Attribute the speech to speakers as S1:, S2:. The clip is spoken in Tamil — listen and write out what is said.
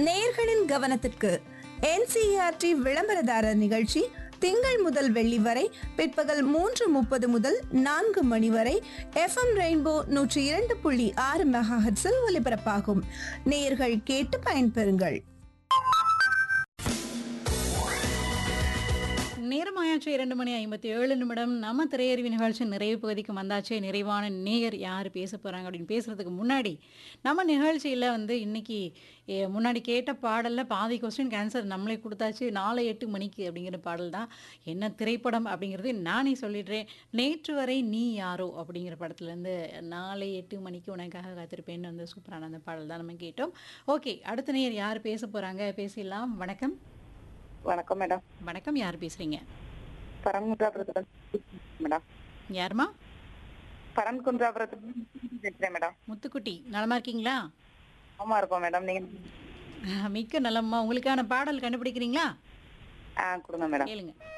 S1: நேயர்களின் கவனத்திற்கு என்சிஆர்டி விளம்பரதாரர் நிகழ்ச்சி திங்கள் முதல் வெள்ளி வரை பிற்பகல் மூன்று முப்பது முதல் நான்கு மணி வரை எஃப்எம் ரெயின்போ நூற்றி இரண்டு புள்ளி ஆறு மெகாஹெட்ஸில் ஒலிபரப்பாகும் நேயர்கள் கேட்டு பயன்பெறுங்கள்
S2: நேரமாயாச்சு இரண்டு மணி ஐம்பத்தி ஏழு நிமிடம் நம்ம திரையறிவு நிகழ்ச்சி நிறைவு பகுதிக்கு வந்தாச்சு நிறைவான நேயர் யார் பேச போகிறாங்க அப்படின்னு பேசுகிறதுக்கு முன்னாடி நம்ம நிகழ்ச்சியில் வந்து இன்னைக்கு எ, முன்னாடி கேட்ட பாடலில் பாதி கொஸ்டின் ஆன்சர் நம்மளே கொடுத்தாச்சு நாலு எட்டு மணிக்கு அப்படிங்கிற பாடல் தான் என்ன திரைப்படம் அப்படிங்கிறது நானே சொல்லிடுறேன் நேற்று வரை நீ யாரோ அப்படிங்கிற படத்துலேருந்து நாலு எட்டு மணிக்கு உனக்காக காத்திருப்பேன்னு வந்து சூப்பரான அந்த பாடல் தான் நம்ம கேட்டோம் ஓகே அடுத்த நேயர் யார் பேச போகிறாங்க பேசிடலாம் வணக்கம்
S3: வணக்கம் மேடம்
S2: வணக்கம் யார் பேசுகிறீங்க
S3: பரன்குன்றாபுரத்துல மேடம்
S2: யாருமா
S3: பரன்குன்றாபுரத்துல பேசுறேன் மேடம்
S2: முத்துக்குட்டி நலமா இருக்கீங்களா
S3: ஆமா இருக்கோம் மேடம் நீங்க
S2: மிக்க நலம்மா உங்களுக்கான பாடல் கண்டுபிடிக்கிறீங்களா
S3: ஆ கொடுங்க மேடம்
S2: கேளுங்க